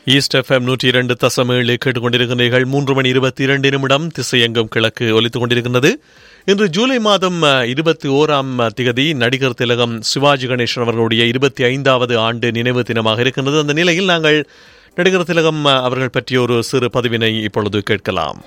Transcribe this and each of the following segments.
east FM நூற்றி இரண்டு தசம் ஏழு கேட்டுக்கொண்டிருக்கிறீர்கள் மூன்று மணி இருபத்தி இரண்டு நிமிடம் திசையெங்கும் கிழக்கு ஒலித்துக் கொண்டிருக்கின்றது இன்று ஜூலை மாதம் இருபத்தி ஓராம் திகதி நடிகர் திலகம் சிவாஜி கணேசன் அவர்களுடைய இருபத்தி ஐந்தாவது ஆண்டு நினைவு தினமாக இருக்கின்றது அந்த நிலையில் நாங்கள் நடிகர் திலகம் அவர்கள் பற்றிய ஒரு சிறு பதிவினை இப்பொழுது கேட்கலாம்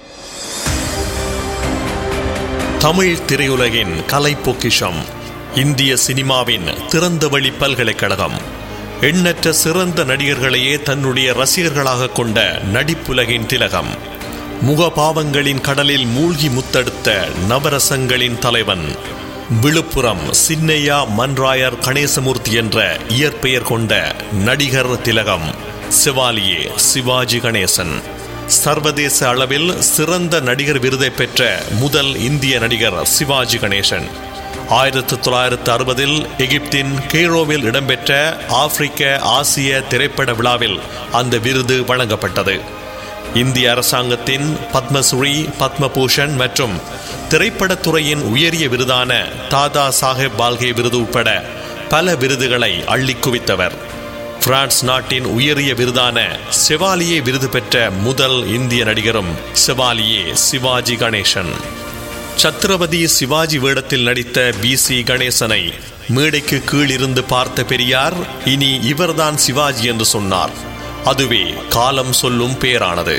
தமிழ் திரையுலகின் கலை பொக்கிஷம் இந்திய சினிமாவின் திறந்தவழி பல்கலைக்கழகம் எண்ணற்ற சிறந்த நடிகர்களையே தன்னுடைய ரசிகர்களாக கொண்ட நடிப்புலகின் திலகம் முகபாவங்களின் கடலில் மூழ்கி முத்தெடுத்த நவரசங்களின் தலைவன் விழுப்புரம் சின்னையா மன்ராயர் கணேசமூர்த்தி என்ற இயற்பெயர் கொண்ட நடிகர் திலகம் சிவாலியே சிவாஜி கணேசன் சர்வதேச அளவில் சிறந்த நடிகர் விருதை பெற்ற முதல் இந்திய நடிகர் சிவாஜி கணேசன் ஆயிரத்தி தொள்ளாயிரத்தி அறுபதில் எகிப்தின் கெய்ரோவில் இடம்பெற்ற ஆப்பிரிக்க ஆசிய திரைப்பட விழாவில் அந்த விருது வழங்கப்பட்டது இந்திய அரசாங்கத்தின் பத்மஸ்ரீ பத்மபூஷன் மற்றும் திரைப்படத்துறையின் உயரிய விருதான தாதா சாஹேப் பால்கே விருது உட்பட பல விருதுகளை அள்ளி குவித்தவர் பிரான்ஸ் நாட்டின் உயரிய விருதான செவாலியே விருது பெற்ற முதல் இந்திய நடிகரும் செவாலியே சிவாஜி கணேசன் சத்ரபதி சிவாஜி வேடத்தில் நடித்த பி சி கணேசனை மேடைக்கு கீழிருந்து பார்த்த பெரியார் இனி இவர்தான் சிவாஜி என்று சொன்னார் அதுவே காலம் சொல்லும் பேரானது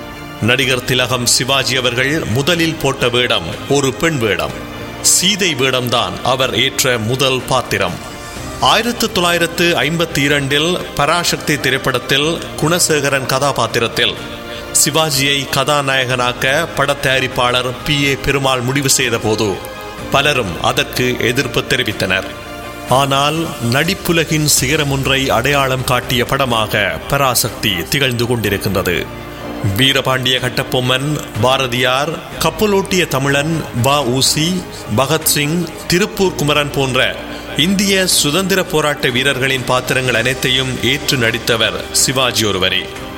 நடிகர் திலகம் சிவாஜி அவர்கள் முதலில் போட்ட வேடம் ஒரு பெண் வேடம் சீதை வேடம்தான் அவர் ஏற்ற முதல் பாத்திரம் ஆயிரத்து தொள்ளாயிரத்து ஐம்பத்தி இரண்டில் பராசக்தி திரைப்படத்தில் குணசேகரன் கதாபாத்திரத்தில் சிவாஜியை கதாநாயகனாக்க பட தயாரிப்பாளர் பி ஏ பெருமாள் முடிவு செய்த போது பலரும் அதற்கு எதிர்ப்பு தெரிவித்தனர் ஆனால் நடிப்புலகின் சிகரம் ஒன்றை அடையாளம் காட்டிய படமாக பராசக்தி திகழ்ந்து கொண்டிருக்கின்றது வீரபாண்டிய கட்டபொம்மன் பாரதியார் கப்பலோட்டிய தமிழன் வ ஊசி பகத்சிங் திருப்பூர் குமரன் போன்ற இந்திய சுதந்திர போராட்ட வீரர்களின் பாத்திரங்கள் அனைத்தையும் ஏற்று நடித்தவர் சிவாஜி ஒருவரே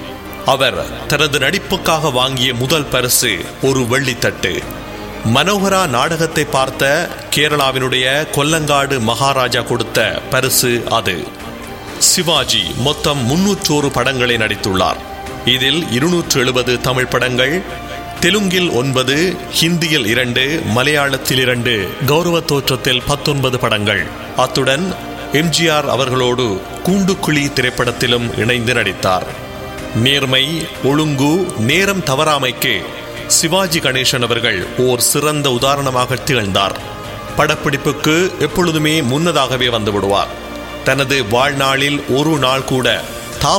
அவர் தனது நடிப்புக்காக வாங்கிய முதல் பரிசு ஒரு வெள்ளித்தட்டு மனோகரா நாடகத்தை பார்த்த கேரளாவினுடைய கொல்லங்காடு மகாராஜா கொடுத்த பரிசு அது சிவாஜி மொத்தம் முன்னூற்றோரு படங்களை நடித்துள்ளார் இதில் இருநூற்று எழுபது தமிழ் படங்கள் தெலுங்கில் ஒன்பது ஹிந்தியில் இரண்டு மலையாளத்தில் இரண்டு கௌரவ தோற்றத்தில் பத்தொன்பது படங்கள் அத்துடன் எம்ஜிஆர் அவர்களோடு கூண்டுக்குழி திரைப்படத்திலும் இணைந்து நடித்தார் நேர்மை ஒழுங்கு நேரம் தவறாமைக்கு சிவாஜி கணேசன் அவர்கள் ஓர் சிறந்த உதாரணமாக திகழ்ந்தார் படப்பிடிப்புக்கு எப்பொழுதுமே முன்னதாகவே வந்து விடுவார் தனது வாழ்நாளில் ஒரு நாள் கூட